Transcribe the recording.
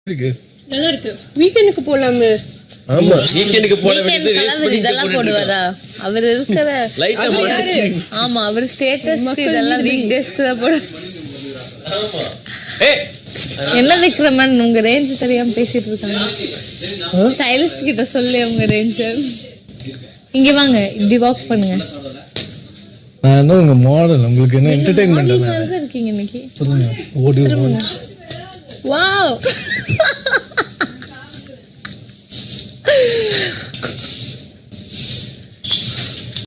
இருக்கு நல்லா இருக்கு வீக்கெண்டுக்கு போலாமே ஆமா வீக்கெண்டுக்கு போட வீக்கெண்ட் வேண்டியது waste கலவர் பண்ணி இதெல்லாம் போட்டுட்டு போடுவாரா அவர் இருக்கிற லைட்டா அது போட்டு யாரு? ஆமா அவர் ஸ்டேட்டஸ் இதெல்லாம் வீக் டேஸ்க்கு தான் போட ஏய் என்ன விக்ரமன் உங்க ரேஞ்ச் தெரியாம பேசிட்டு இருக்காங்க ஸ்டைலிஸ்ட் கிட்ட சொல்லு உங்க ரேஞ்ச் இங்க வாங்க இப்படி வாக் பண்ணுங்க நான் என்ன உங்க மாடல் உங்களுக்கு என்ன என்டர்டைன்மெண்ட் Model மாதிரி தான் இருக்கீங்க இன்னைக்கு சொல்லுங்க ஓடி வாட்ச் வாவ்